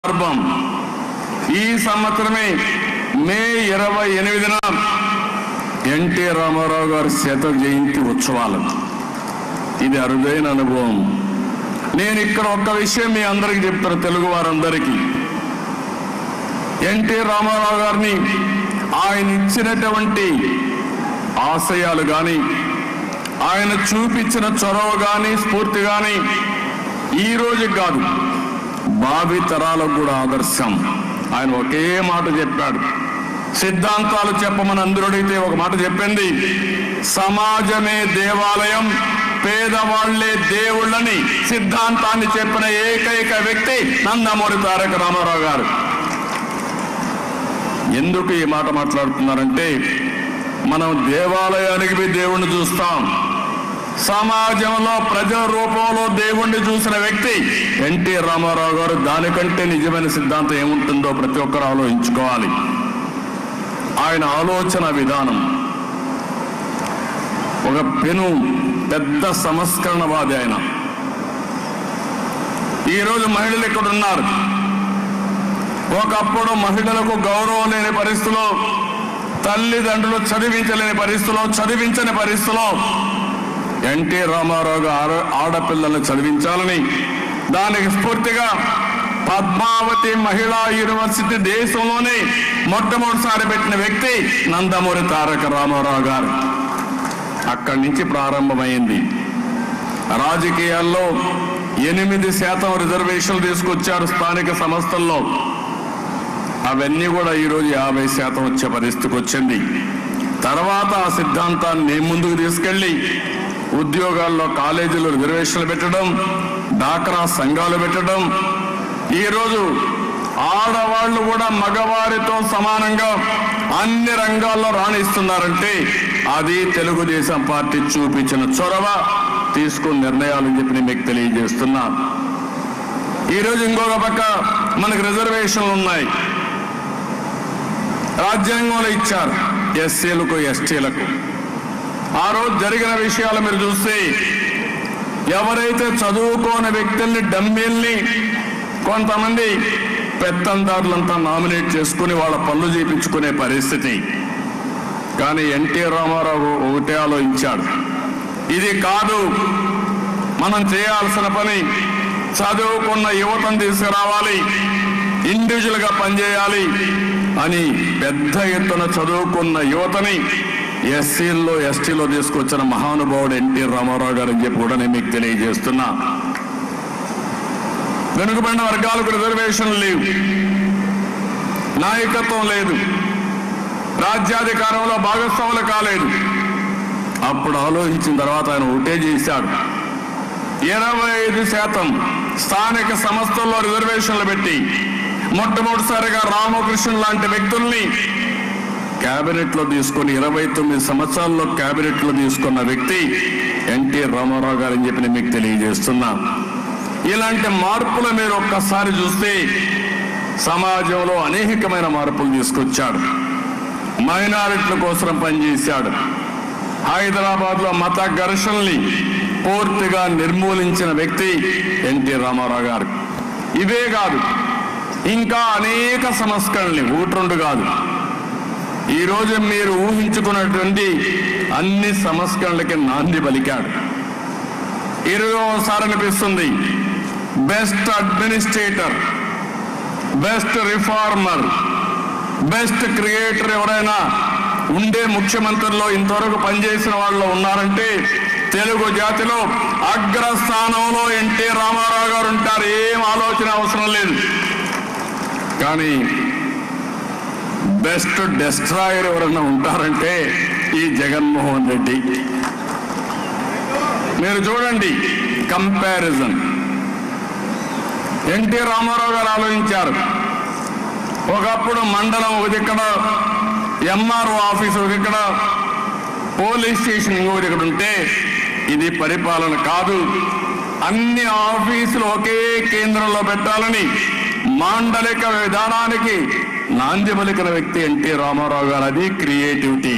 సందర్భం ఈ సంవత్సరమే మే ఇరవై ఎనిమిదిన ఎన్టీ రామారావు గారి శత జయంతి ఉత్సవాలు ఇది అరుదైన అనుభవం నేను ఇక్కడ ఒక్క విషయం మీ అందరికీ చెప్తాను తెలుగు వారందరికీ ఎన్టీ రామారావు గారిని ఆయన ఇచ్చినటువంటి ఆశయాలు కానీ ఆయన చూపించిన చొరవ కానీ స్ఫూర్తి కానీ ఈ రోజు కాదు భావి తరాలకు కూడా ఆదర్శం ఆయన ఒకే మాట చెప్పాడు సిద్ధాంతాలు చెప్పమని అందరూ అడిగితే ఒక మాట చెప్పింది సమాజమే దేవాలయం పేదవాళ్లే దేవుళ్ళని సిద్ధాంతాన్ని చెప్పిన ఏకైక వ్యక్తి నందమూరి తారక రామారావు గారు ఎందుకు ఈ మాట మాట్లాడుతున్నారంటే మనం దేవాలయానికి పోయి దేవుణ్ణి చూస్తాం సమాజంలో ప్రజల రూపంలో దేవుణ్ణి చూసిన వ్యక్తి ఎన్టీ రామారావు గారు దానికంటే నిజమైన సిద్ధాంతం ఏముంటుందో ప్రతి ఒక్కరు ఆలోచించుకోవాలి ఆయన ఆలోచన విధానం ఒక పెను పెద్ద సంస్కరణవాది ఆయన ఈరోజు మహిళలు ఇక్కడ ఉన్నారు ఒకప్పుడు మహిళలకు గౌరవం లేని పరిస్థితిలో తల్లిదండ్రులు చదివించలేని పరిస్థితిలో చదివించని పరిస్థితిలో ఎన్టీ రామారావు గారు ఆడపిల్లల్ని చదివించాలని దానికి స్ఫూర్తిగా పద్మావతి మహిళా యూనివర్సిటీ దేశంలోనే మొట్టమొదటిసారి పెట్టిన వ్యక్తి నందమూరి తారక రామారావు గారు అక్కడి నుంచి ప్రారంభమైంది రాజకీయాల్లో ఎనిమిది శాతం రిజర్వేషన్లు తీసుకొచ్చారు స్థానిక సంస్థల్లో అవన్నీ కూడా ఈరోజు యాభై శాతం వచ్చే పరిస్థితికి వచ్చింది తర్వాత ఆ సిద్ధాంతాన్ని నేను ముందుకు తీసుకెళ్లి ఉద్యోగాల్లో కాలేజీలు రిజర్వేషన్లు పెట్టడం డాక్రా సంఘాలు పెట్టడం ఈరోజు ఆడవాళ్లు కూడా మగవారితో సమానంగా అన్ని రంగాల్లో రాణిస్తున్నారంటే అది తెలుగుదేశం పార్టీ చూపించిన చొరవ తీసుకున్న నిర్ణయాలని చెప్పి నేను మీకు తెలియజేస్తున్నా ఈరోజు ఇంకొక పక్క మనకు రిజర్వేషన్లు ఉన్నాయి రాజ్యాంగంలో ఇచ్చారు ఎస్సీలకు ఎస్టీలకు ఆ రోజు జరిగిన విషయాలు మీరు చూస్తే ఎవరైతే చదువుకోని వ్యక్తుల్ని డమ్మీల్ని కొంతమంది పెత్తందారులంతా నామినేట్ చేసుకుని వాళ్ళ పనులు చేపించుకునే పరిస్థితి కానీ ఎన్టీ రామారావు ఒకటే ఆలోచించాడు ఇది కాదు మనం చేయాల్సిన పని చదువుకున్న యువతను తీసుకురావాలి ఇండివిజువల్ గా పనిచేయాలి అని పెద్ద ఎత్తున చదువుకున్న యువతని ఎస్సీల్లో ఎస్టీలో తీసుకొచ్చిన మహానుభావుడు ఎన్టీ రామారావు గారు అని చెప్పి కూడా నేను మీకు తెలియజేస్తున్నా వెనుకబడిన వర్గాలకు రిజర్వేషన్ లేవు నాయకత్వం లేదు రాజ్యాధికారంలో భాగస్వాములు కాలేదు అప్పుడు ఆలోచించిన తర్వాత ఆయన ఒకటే చేశాడు ఇరవై ఐదు శాతం స్థానిక సంస్థల్లో రిజర్వేషన్లు పెట్టి మొట్టమొదటిసారిగా రామకృష్ణ లాంటి వ్యక్తుల్ని కేబినెట్ లో తీసుకొని ఇరవై తొమ్మిది సంవత్సరాల్లో కేబినెట్ లో తీసుకున్న వ్యక్తి ఎన్టీ రామారావు గారు అని చెప్పి నేను మీకు తెలియజేస్తున్నా ఇలాంటి మార్పులు మీరు ఒక్కసారి చూస్తే సమాజంలో అనేకమైన మార్పులు తీసుకొచ్చాడు మైనారిటీల కోసం పనిచేశాడు హైదరాబాద్ లో మత ఘర్షణల్ని పూర్తిగా నిర్మూలించిన వ్యక్తి ఎన్టీ రామారావు గారు ఇవే కాదు ఇంకా అనేక సంస్కరణలు ఒకటి రెండు కాదు ఈ రోజు మీరు ఊహించుకున్నటువంటి అన్ని సంస్కరణలకి నాంది పలికాడు ఇరవోసారి అనిపిస్తుంది best administrator best reformer best creator ఎవరైనా ఉండే ముఖ్యమంత్రుల్లో ఇంతవరకు పనిచేసిన వాళ్ళు ఉన్నారంటే తెలుగు జాతిలో అగ్రస్థానంలో ఎన్టీ రామారావు గారు ఉంటారు ఏం ఆలోచన అవసరం లేదు కానీ బెస్ట్ డెస్ట్రాయర్ ఎవరైనా ఉంటారంటే ఈ జగన్మోహన్ రెడ్డి మీరు చూడండి కంపారిజన్ ఎన్టీ రామారావు గారు ఆలోచించారు ఒకప్పుడు మండలం ఒకటి ఇక్కడ ఎంఆర్ఓ ఆఫీస్ ఒకటి ఇక్కడ పోలీస్ స్టేషన్ ఇంకొకటి ఇక్కడ ఉంటే ఇది పరిపాలన కాదు అన్ని ఆఫీసులు ఒకే కేంద్రంలో పెట్టాలని మాండలిక విధానానికి నాంది పలికిన వ్యక్తి ఎన్టీ రామారావు గారు అది క్రియేటివిటీ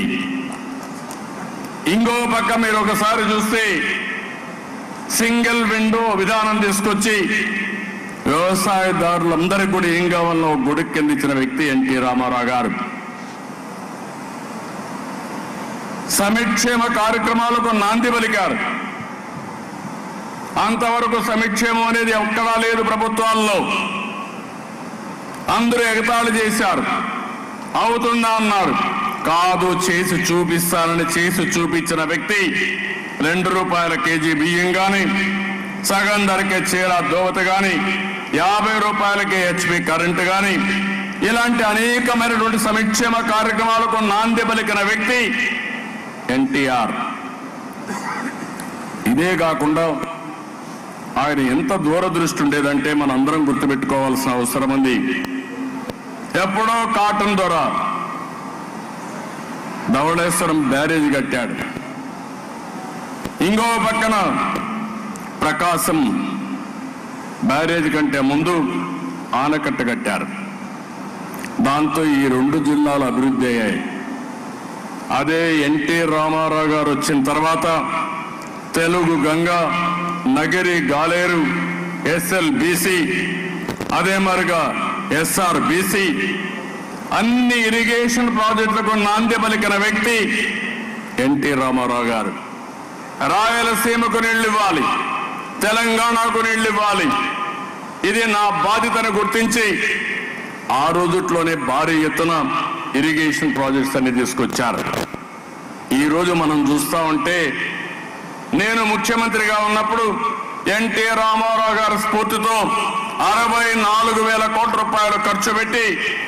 ఇంకో పక్క మీరు ఒకసారి చూస్తే సింగిల్ విండో విధానం తీసుకొచ్చి వ్యవసాయదారులందరికీ కూడా ఏం కావాలన్నా ఒక గుడికి కింద ఇచ్చిన వ్యక్తి ఎన్టీ రామారావు గారు సమిక్షేమ కార్యక్రమాలకు నాంది పలికారు అంతవరకు సమిక్షేమం అనేది ఎక్కడా లేదు ప్రభుత్వాల్లో అందరూ ఎగతాళి చేశారు అవుతుందా అన్నారు కాదు చేసి చూపిస్తానని చేసి చూపించిన వ్యక్తి రెండు రూపాయల కేజీ బియ్యం కానీ సగం ధరకే చీర దోవత కానీ యాభై రూపాయలకే హెచ్పి కరెంటు కానీ ఇలాంటి అనేకమైనటువంటి సంక్షేమ కార్యక్రమాలకు నాంది పలికిన వ్యక్తి ఎన్టీఆర్ ఇదే కాకుండా ఆయన ఎంత దూరదృష్టి ఉండేదంటే మనందరం గుర్తుపెట్టుకోవాల్సిన అవసరం ఉంది ఎప్పుడో కాటన్ దొర ధవళేశ్వరం బ్యారేజ్ కట్టాడు ఇంకో పక్కన ప్రకాశం బ్యారేజ్ కంటే ముందు ఆనకట్ట కట్టారు దాంతో ఈ రెండు జిల్లాలు అభివృద్ధి అయ్యాయి అదే ఎన్టీ రామారావు గారు వచ్చిన తర్వాత తెలుగు గంగ నగిరి గాలేరు ఎస్ఎల్ బీసీ అదే మరుగా ఎస్ఆర్ బీసీ అన్ని ఇరిగేషన్ ప్రాజెక్టులకు నాంది పలికిన వ్యక్తి ఎన్టీ రామారావు గారు రాయలసీమకు నీళ్లు ఇవ్వాలి తెలంగాణకు నీళ్లు ఇవ్వాలి ఇది నా బాధ్యతను గుర్తించి ఆ రోజుట్లోనే భారీ ఎత్తున ఇరిగేషన్ ప్రాజెక్ట్స్ అన్ని తీసుకొచ్చారు ఈ రోజు మనం చూస్తా ఉంటే నేను ముఖ్యమంత్రిగా ఉన్నప్పుడు ఎన్టీ రామారావు గారి స్ఫూర్తితో అరవై నాలుగు వేల కోట్ల రూపాయలు ఖర్చు పెట్టి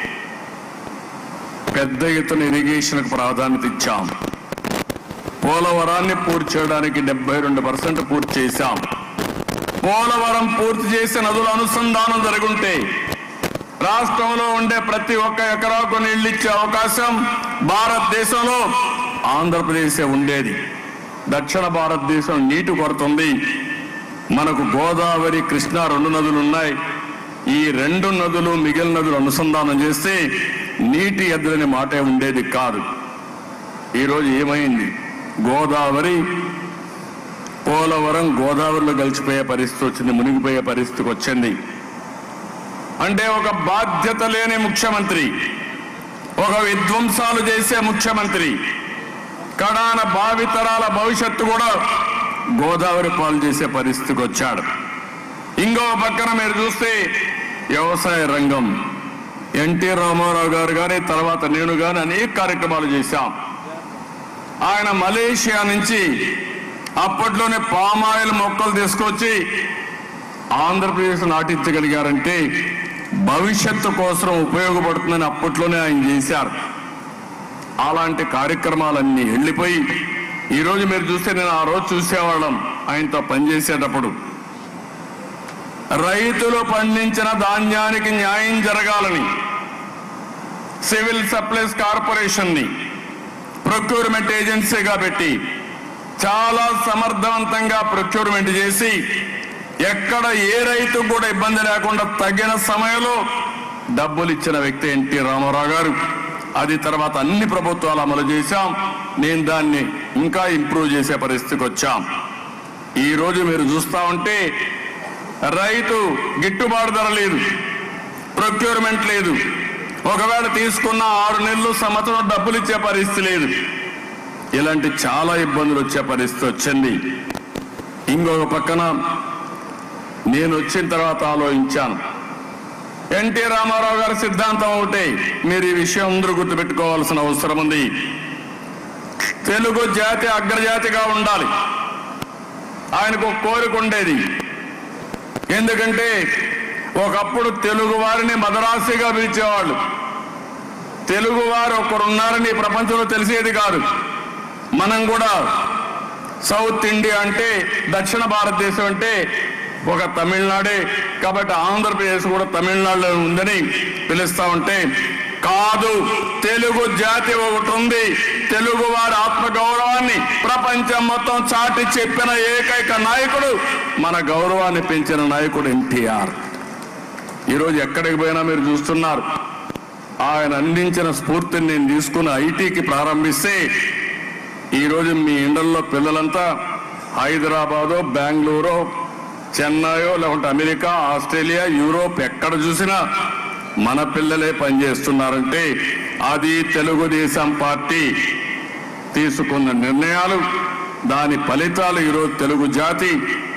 పెద్ద ఎత్తున ఇరిగేషన్కు ప్రాధాన్యత ఇచ్చాం పోలవరాన్ని పూర్తి చేయడానికి డెబ్బై రెండు పర్సెంట్ పూర్తి చేశాం పోలవరం పూర్తి చేసి నదుల అనుసంధానం జరుగుంటే రాష్ట్రంలో ఉండే ప్రతి ఒక్క ఎకరాకు నీళ్లు ఇచ్చే అవకాశం భారతదేశంలో ఆంధ్రప్రదేశ్ ఉండేది దక్షిణ భారతదేశం నీటి కొరతుంది మనకు గోదావరి కృష్ణా రెండు నదులు ఉన్నాయి ఈ రెండు నదులు మిగిలిన నదులు అనుసంధానం చేస్తే నీటి ఎద్దలని మాటే ఉండేది కాదు ఈరోజు ఏమైంది గోదావరి పోలవరం గోదావరిలో కలిసిపోయే పరిస్థితి వచ్చింది మునిగిపోయే పరిస్థితికి వచ్చింది అంటే ఒక బాధ్యత లేని ముఖ్యమంత్రి ఒక విధ్వంసాలు చేసే ముఖ్యమంత్రి కడాన భావితరాల భవిష్యత్తు కూడా గోదావరి పాలు చేసే పరిస్థితికి వచ్చాడు ఇంకో పక్కన మీరు చూస్తే వ్యవసాయ రంగం ఎన్టీ రామారావు గారు కానీ తర్వాత నేను కానీ అనేక కార్యక్రమాలు చేశాం ఆయన మలేషియా నుంచి అప్పట్లోనే పామాయిల్ మొక్కలు తీసుకొచ్చి ఆంధ్రప్రదేశ్ నాటించగలిగారంటే భవిష్యత్తు కోసం ఉపయోగపడుతుందని అప్పట్లోనే ఆయన చేశారు అలాంటి కార్యక్రమాలన్నీ వెళ్ళిపోయి ఈరోజు మీరు చూస్తే నేను ఆ రోజు చూసేవాళ్ళం ఆయనతో పనిచేసేటప్పుడు రైతులు పండించిన ధాన్యానికి న్యాయం జరగాలని సివిల్ సప్లైస్ కార్పొరేషన్ని ప్రొక్యూర్మెంట్ ఏజెన్సీగా పెట్టి చాలా సమర్థవంతంగా ప్రొక్యూర్మెంట్ చేసి ఎక్కడ ఏ రైతు కూడా ఇబ్బంది లేకుండా తగిన సమయంలో డబ్బులు ఇచ్చిన వ్యక్తి ఎన్టీ రామారావు గారు అది తర్వాత అన్ని ప్రభుత్వాలు అమలు చేశాం నేను దాన్ని ఇంకా ఇంప్రూవ్ చేసే పరిస్థితికి వచ్చాం ఈ రోజు మీరు చూస్తా ఉంటే రైతు గిట్టుబాటు ధర లేదు ప్రొక్యూర్మెంట్ లేదు ఒకవేళ తీసుకున్న ఆరు నెలలు సంవత్సరం డబ్బులు ఇచ్చే పరిస్థితి లేదు ఇలాంటి చాలా ఇబ్బందులు వచ్చే పరిస్థితి వచ్చింది ఇంకొక పక్కన నేను వచ్చిన తర్వాత ఆలోచించాను ఎన్టీ రామారావు గారి సిద్ధాంతం ఒకటే మీరు ఈ విషయం అందరూ గుర్తుపెట్టుకోవాల్సిన అవసరం ఉంది తెలుగు జాతి అగ్రజాతిగా ఉండాలి ఆయనకు ఒక కోరిక ఉండేది ఎందుకంటే ఒకప్పుడు తెలుగు వారిని మదరాసిగా పిలిచేవాళ్ళు తెలుగు వారు ఒకరున్నారని ఈ ప్రపంచంలో తెలిసేది కాదు మనం కూడా సౌత్ ఇండియా అంటే దక్షిణ భారతదేశం అంటే ఒక తమిళనాడే కాబట్టి ఆంధ్రప్రదేశ్ కూడా తమిళనాడులో ఉందని పిలుస్తా ఉంటే కాదు తెలుగు జాతి ఒకటి ఉంది తెలుగు వారి ఆత్మగౌరవాన్ని ప్రపంచం మొత్తం చాటి చెప్పిన ఏకైక నాయకుడు మన గౌరవాన్ని పెంచిన నాయకుడు ఎన్టీఆర్ ఈరోజు ఎక్కడికి పోయినా మీరు చూస్తున్నారు ఆయన అందించిన స్ఫూర్తిని నేను తీసుకుని ఐటీకి ప్రారంభిస్తే ఈరోజు మీ ఇండల్లో పిల్లలంతా హైదరాబాదో బెంగళూరు చెన్నైయో లేకుంటే అమెరికా ఆస్ట్రేలియా యూరోప్ ఎక్కడ చూసినా మన పిల్లలే పనిచేస్తున్నారంటే అది తెలుగుదేశం పార్టీ తీసుకున్న నిర్ణయాలు దాని ఫలితాలు ఈరోజు తెలుగు జాతి